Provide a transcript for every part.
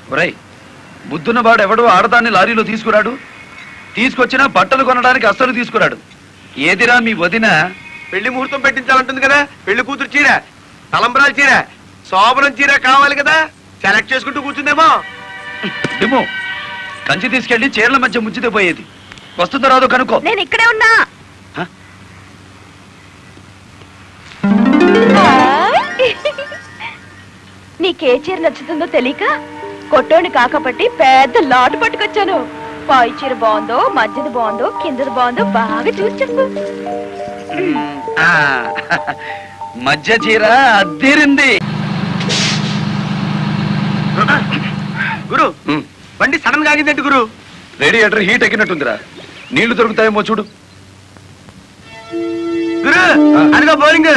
ఒరేయ్ బుద్ధున్నవాడు ఎవడో ఆడదాన్ని లారీలో తీసుకురాడు తీసుకొచ్చినా బట్టలు కొనడానికి అస్సలు తీసుకురాడు ఏదిరా మీ వదిన పెళ్లి ముహూర్తం పెట్టించాలంటుంది కదా పెళ్లి కూతురు చీర తలంబరాల చీర శోభనం చీర కావాలి కదా సెలెక్ట్ చేసుకుంటూ కూర్చుందేమో డిమో కంచి తీసుకెళ్లి చీరల మధ్య ముంచితే పోయేది వస్తుందో రాదో కనుక్కో నేను ఇక్కడే ఉన్నా హ? నీకే చీర నచ్చుతుందో తెలియక కొట్టోని కాకపట్టి పెద్ద లాటు పట్టుకొచ్చాను పై చీర బాగుందో మధ్యది బాగుందో కిందది బాగుందో బాగా చూసి చెప్పు ఆ, మధ్య చీర అద్దీరింది గురు బండి సడన్ గా ఆగిందంటే గురు రేడియేటర్ హీట్ ఎక్కినట్టుందిరా నీళ్లు దొరుకుతాయేమో చూడు గురు అదిగో బోరింగ్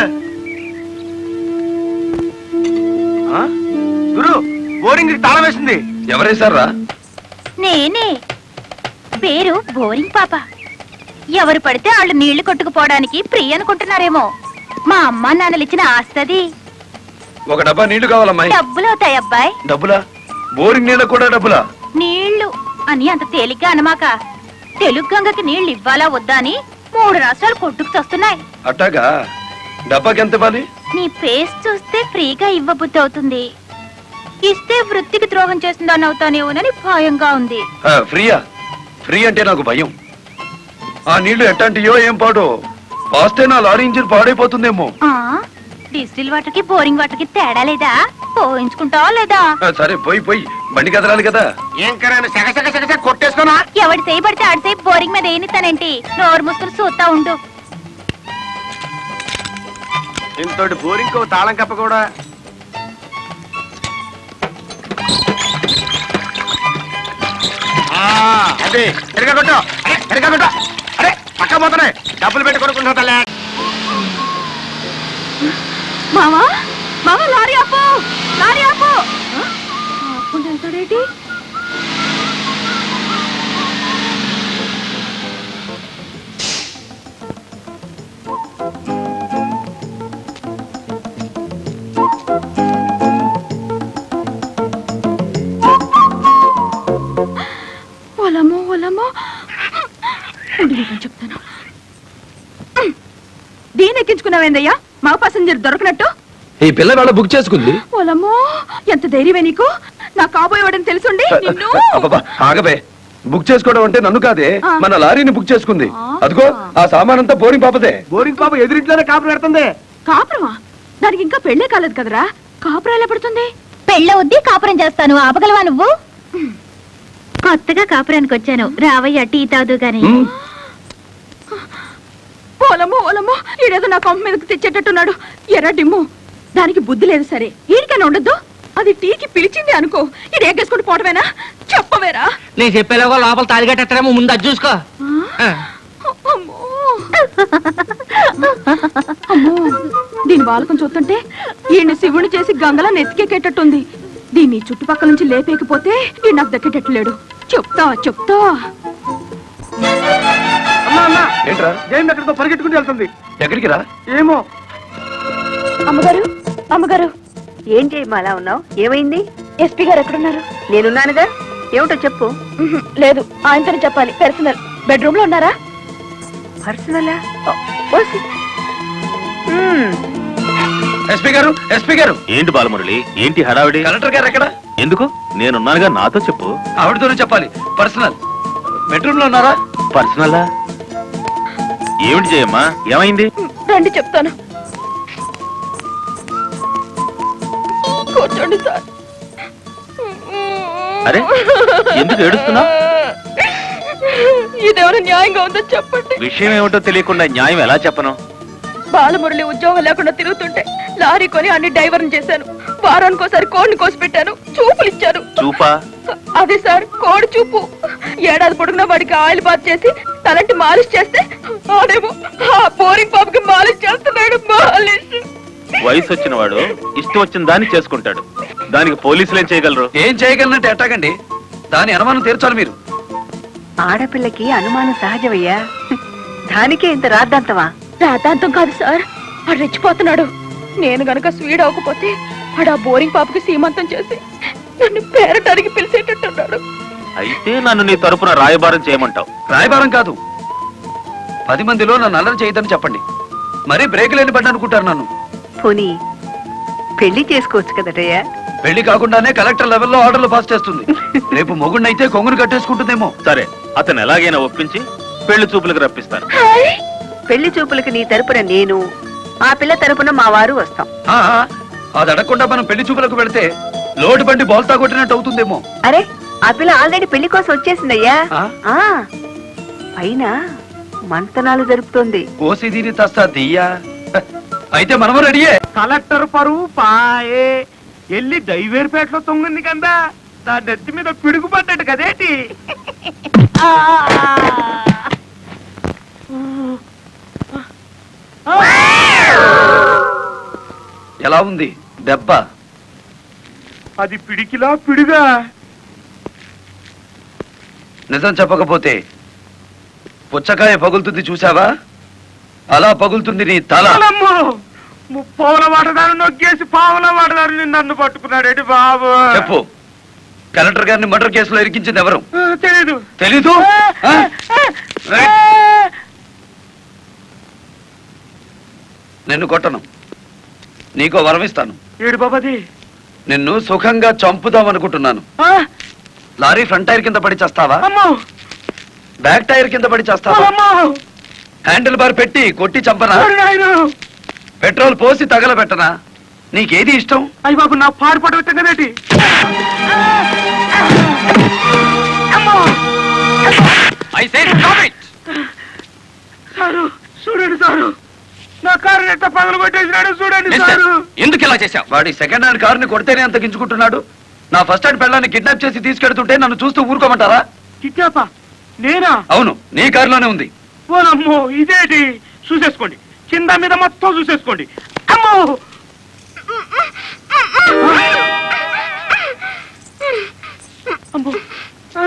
ఆ? గురు బోరింగ్ తాళం వేసింది ఎవరేశారా నేనే పేరు బోరింగ్ పాప ఎవరు పడితే వాళ్ళు నీళ్లు కొట్టుకుపోవడానికి ఫ్రీ అనుకుంటున్నారేమో మా అమ్మ నాన్నలు ఇచ్చిన ఆస్తది ఒక డబ్బా నీళ్లు కావాలమ్మాయి డబ్బులు అవుతాయి అబ్బాయి డబ్బులా బోరింగ్ నీళ్ళ కూడా డబ్బులా నీళ్లు అని అంత తేలిగ్గా అనమాక తెలుగు గంగకి నీళ్లు ఇవ్వాలా వద్దా అని మూడు రాష్ట్రాలు కొట్టుకు వస్తున్నాయి అట్టాగా డబ్బాకి ఎంత ఇవ్వాలి నీ ఫేస్ చూస్తే ఫ్రీగా ఇవ్వబుద్ధి అవుతుంది ఇస్తే వృత్తికి ద్రోహం చేస్తుందని అవుతానేమోనని భయంగా ఉంది ఆ, ఫ్రీయా ఫ్రీ అంటే నాకు భయం ఆ నీళ్లు ఎట్టాంటియో ఏం పాడో పాస్తే నా లారీ ఇంజిన్ పాడైపోతుందేమో ఆ డిస్టిల్ వాటర్ కి బోరింగ్ వాటర్ కి తేడా లేదా పోయించుకుంటావా లేదా ఆ, సరే పోయి పోయి బండి కదలాలి కదా ఏం కరాను సగ సగ సగ సగ కొట్టేసుకోనా ఎవడి చేయి పడితే ఆడి చేయి బోరింగ్ మీద ఏనిస్తానేంటి నోరు ముసుకుని చూస్తా ఉండు ఇంతటి బోరింగ్ కో తాళం కప్ప కూడా ఆ, అదే సరిగా కొట్టు అరే సరిగా కొట్టు అరే పక్క పోతున్నాయి డబ్బులు పెట్టి కొనుక్కుంటా తల్లే మావా మావా లారీ ఆపు లారీ ఆపు ఆపుకుంటూ వెళ్తాడేంటి ఒలమో ఒలమో ఉండు నీకు చెప్తాను దీని ఎక్కించుకున్నావేందయ్యా మా పసంజర్ దొరకనట్టు ఈ పిల్ల వేళ బుక్ చేసుకుంది పొలమో ఎంత ధైర్యమే నీకు నా కాబోయేవాడని తెలుసుండి నిన్ను అబ్బబ్బా, ఆగబే బుక్ చేసుకోవడం అంటే నన్ను కాదే ఆ. మన లారీని బుక్ చేసుకుంది ఆ. అదిగో ఆ సామాన్ అంతా బోరింగ్ పాపదే బోరింగ్ పాప ఎదురింట్లోనే కాపు పెడుతుంది కాపురమా దానికి ఇంకా పెళ్ళే కాలేదు కదరా కాపురం ఎలా పడుతుంది పెళ్ళవుద్ది కాపురం చేస్తాను ఆపగలవా నువ్వు కొత్తగా కాపురానికి వచ్చాను రావయ్య టీ తాదు గాని ఉమ్. ఓలమో ఓలమో ఈడేదో నా కొంప మీదకి తెచ్చేటట్టున్నాడు ఎర్ర డిమ్ము దానికి బుద్ధి లేదు సరే ఈడికైనా ఉండద్దు అది టీకి పిలిచింది అనుకో ఇది ఎగ్గేసుకుంటూ పోవటమేనా చెప్పవేరా నేను చెప్పేలాగా లోపల తాలిగట్టేమో ముందు అది చూసుకో ఆ? అమ్మో అమ్మో దీని బాలకం చూస్తుంటే ఈయన్ని శివుని చేసి గంగలా నెత్తికెక్కేటట్టుంది దీన్ని ఈ చుట్టుపక్కల నుంచి లేపేకపోతే ఈ నాకు దక్కేటట్లేడు చెప్తా చెప్తా అమ్మా అమ్మా ఏంట్రా జైన్ ఎక్కడికో పరిగెట్టుకుంటూ వెళ్తుంది ఎక్కడికి రా ఏమో అమ్మగారు అమ్మగారు ఏం చేయమ్మా అలా ఉన్నావు ఏమైంది ఎస్పీ గారు ఎక్కడున్నారు నేనున్నానుగా ఏమిటో చెప్పు ఉహుం, లేదు ఆయనతోనే చెప్పాలి పర్సనల్ బెడ్రూమ్ లో ఉన్నారా పర్సనలా ఓ, ఓసి. Mm. SP garu SP garu ఏంటి బాలమురళి ఏంటి హడావిడి కలెక్టర్ గారు ఎక్కడ ఎందుకు నేనున్నానుగా నాతో చెప్పు ఆవిడతోనే చెప్పాలి పర్సనల్ బెడ్రూమ్ లో ఉన్నారా పర్సనల్లా ఏమిటి చేయమ్మా ఏమైంది రండి చెప్తాను కూర్చోండి సార్ అరే ఎందుకు ఏడుస్తున్నావ్? ఇదేమైనా న్యాయంగా ఉందో చెప్పండి విషయం ఏమిటో తెలియకుండా న్యాయం ఎలా చెప్పను బాలమురళి ఉద్యోగం లేకుండా తిరుగుతుంటే లారీ కొని అన్ని డైవర్ని చేశాను వారానికి ఒకసారి కోడిని కోసి పెట్టాను చూపులు ఇచ్చాను చూపా అదే సార్ కోడి చూపు ఏడాది పొడుగునా వాడికి ఆయిల్ బాత్ చేసి తలంటి మాలిష్ చేస్తే ఆడేమో ఆ బోరింగ్ పాపకి మాలిష్ చేస్తున్నాడు మాలిష్ వయసు వచ్చిన వాడు ఇష్టం వచ్చిన దాన్ని చేసుకుంటాడు దానికి పోలీసులు ఏం చేయగలరు ఏం చేయగలనంటే ఎట్టాగండి దాని అనుమానం తీర్చాలి మీరు ఆడపిల్లకి అనుమానం సహజమయ్యా దానికే ఇంత రాద్దంతవా రాతాంతం కాదు సార్ వాడు రెచ్చిపోతున్నాడు నేను గనక స్వీడ్ అవ్వకపోతే వాడు ఆ బోరింగ్ పాపకి సీమంతం చేసి నన్ను పేరటానికి పిలిచి చేసేటట్టున్నాడు అయితే నన్ను నీ తరపున రాయబారం చేయమంటావు రాయబారం కాదు పది మందిలో నన్ను అల్లరి చేయదని చెప్పండి మరీ బ్రేక్ లేని బండి అనుకుంటారు నన్ను పోనీ పెళ్లి చేసుకోవచ్చు కదటయ్యా పెళ్లి కాకుండానే కలెక్టర్ లెవెల్లో ఆర్డర్లు పాస్ చేస్తుంది రేపు మొగుడినైతే కొంగును కట్టేసుకుంటుందేమో సరే అతను ఎలాగైనా ఒప్పించి పెళ్లి చూపులకు రప్పిస్తాను పెళ్లి చూపులకు నీ తరపున నేను ఆ పిల్ల తరపున మా వారు వస్తాం ఆ, ఆ, అది అడగకుండా మనం పెళ్లి చూపులకు వెళితే లోటు బండి బోల్తా కొట్టినట్టు అవుతుందేమో అరే ఆ పిల్ల ఆల్రెడీ పెళ్లి కోసం వచ్చేసిందయ్యా ఆ? ఆ పైన మంతనాలు జరుపుతోంది కోసి దీని తస్తా దియ్యా హ, అయితే మనము రెడీయే కలెక్టర్ పరువు పాయే ఎల్లి దైవేరుపేటలో తొంగింది కదా నా నెత్తి మీద పిడుగు పడ్డాడు కదేటి ఎలా ఉంది దెబ్బ అది పిడికిలా పిడుగా నిజం చెప్పకపోతే పుచ్చకాయ పగులుతుంది చూసావా అలా పగులుతుంది నీ తల అమ్మో! ముప్పావుల వాటదారు నొక్కేసి పావుల వాటదారు నన్ను పట్టుకున్నాడేటి బాబు చెప్పు కలెక్టర్ గారిని మర్డర్ కేసులో ఇరికించింది ఎవరు ఆ, తెలీదు తెలీదు ఆ? రైట్. నిన్ను కొట్టను నీకో వరం ఇస్తాను ఏడు బాబాది నిన్ను సుఖంగా చంపుదాం అనుకుంటున్నాను ఆ, లారీ ఫ్రంట్ టైర్ కింద పడి చేస్తావా అమ్మో బ్యాక్ టైర్ కింద పడి చేస్తావా అమ్మో హ్యాండిల్ బార్ పెట్టి కొట్టి చంపనా ఓరి నాయను. పెట్రోల్ పోసి తగలబెట్టనా నీకేది ఇష్టం అయ్య బాబు నా పాడు పడ కదేటి అమ్మో సారు చూడండి సారు నా కారు ఎట్ట పగలు కొట్టేసినాడు చూడండి సారు ఎందుకు ఇలా చేశావు వాడి సెకండ్ హ్యాండ్ కారుని కొడితేనే అంత గించుకుంటున్నాడు నా ఫస్ట్ హ్యాండ్ పెళ్ళాన్ని కిడ్నాప్ చేసి తీసుకెడుతుంటే నన్ను చూస్తూ ఊరుకోమంటారా కిట్టాపా నేనా అవును నీ కారులోనే ఉంది ఓనమ్మో ఇదేటి చూసేసుకోండి కింద మీద మొత్తం చూసేసుకోండి అమ్మో అమ్మో ఆ,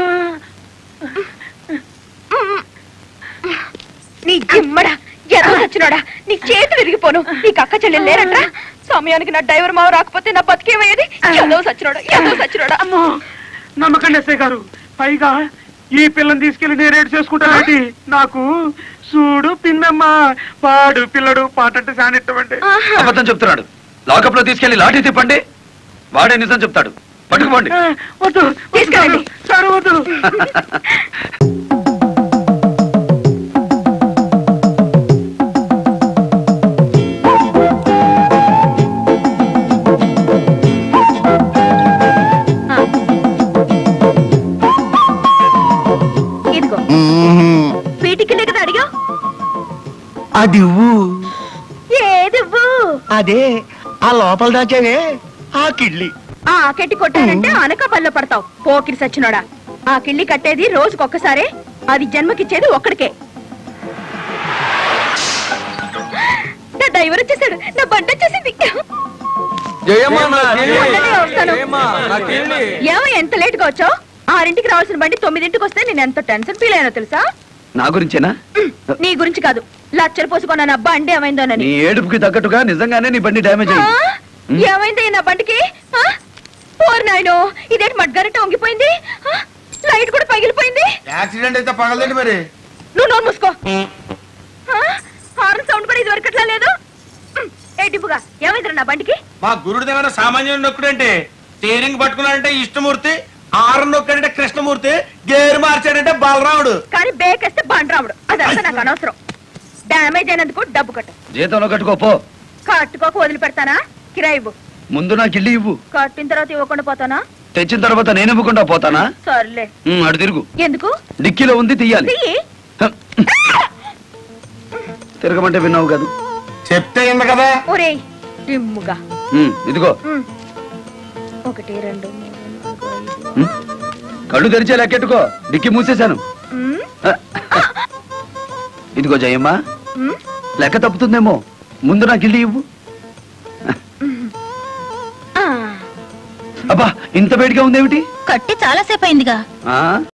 నీ జిమ్మడా ఎర్ర వచ్చినాడా నీ చేతులు విరిగిపోను నీకు అక్క చెల్లెలు లేరంట్రా సమయానికి నా డ్రైవర్ మావ రాకపోతే నా బతికేమయ్యేది ఎదో సచ్చినోడా ఎదో సచ్చినోడా అమ్మో నమ్మకండి ఎస్ఐ గారు పైగా ఈ పిల్లని తీసుకెళ్లి నేను రేటు చేసుకుంటానండి నాకు చూడు పిన్నమ్మ పాడు పిల్లడు పాట అంటే సానిట్టమండి అబద్ధం చెప్తున్నాడు లాకప్ లో తీసుకెళ్లి లాఠీ తిప్పండి వాడే నిజం చెప్తాడు పట్టుకుపోండి ఏ, వద్దు వద్దు తీసుకెళ్ళండి. సారు వద్దు ఇదిగో వీటికి కదా అడిగా అది ఇవ్వు. ఏదివ్వు అదే ఆ లోపల దాచావే ఆ కిళ్ళి ఆ కెట్టి కొట్టానంటే అనక బల్ల పడతావు పోకిరి సచ్చినోడా ఆ కిళ్ళి కట్టేది రోజుకొక్కసారే అది జన్మకిచ్చేది ఒక్కడికే నా డ్రైవర్ వచ్చేసాడు నా బండి వచ్చేసింది మొన్ననే వస్తాను. ఏమో ఎంత లేట్ గా వచ్చావు ఆరింటికి రావాల్సిన బండి తొమ్మిదింటికి వస్తే నేను ఎంత టెన్షన్ ఫీల్ అయినా తెలుసా నా గురించేనా నీ గురించి కాదు లచ్చలు పోసుకున్న నా బండి ఏమైందోనని నీ ఏడుపుకి తగ్గట్టుగా నిజంగానే నీ బండి డ్యామేజ్ ఆ? అయింది ఏమైంది నా బండికి ఆ? ఓరి నాయనో ఇదేంటి మడ్గారెట్ట వంగిపోయింది ఆ? లైట్ కూడా పగిలిపోయింది యాక్సిడెంట్ అయితే పగలదండి మరి నువ్వు నోరు మూసుకో ఆ? హార్న్ సౌండ్ కూడా ఇది వరకట్లా లేదు ఉమ్, ఏ డిబ్బుగా ఏమైందిరా నా బండికి మా గురుడు దగ్గర సామాన్యుడు నొక్కుడంటే స్టీరింగ్ పట్టుకున్నాడంటే ఇష్టమూర్తి ఆరు నొక్కాడంటే కృష్ణమూర్తి గేరు మార్చాడంటే బలరాముడు కానీ బేకేస్తే బండ్రాముడు అదంతా నాకు అనవసరం డ్యామేజ్ అయినందుకు డబ్బు కట్టు జీతంలో కట్టుకోపో కట్టుకోక వదిలిపెడతానా కిరాయి ఇవ్వు ముందు నాకు ఇల్లు ఇవ్వు కట్టిన తర్వాత ఇవ్వకుండా పోతానా తెచ్చిన తర్వాత నేను ఇవ్వకుండా పోతానా సర్లే ఉమ్, అటు తిరుగు ఎందుకు డిక్కీలో ఉంది తీయాలి చెయ్యి హ. తిరగమంటే విన్నావు కాదు చెప్తే ఇంద కదా ఒరేయ్ డిమ్ముగా ఉమ్, ఇదిగో ఉమ్. ఒకటి రెండు మూడు నాలుగు ఐదు ఉమ్, కళ్ళు తెరిచే లెక్కెట్టుకో డిక్కి మూసేశాను ఉమ్, హ. ఇదిగో జయమ్మ ఉమ్. లెక్క తప్పుతుందేమో ముందు నాకు ఇల్లు ఇవ్వు ఆ, అబ్బా ఇంత వేడిగా ఉందేమిటి కట్టి చాలాసేపు అయిందిగా ఆ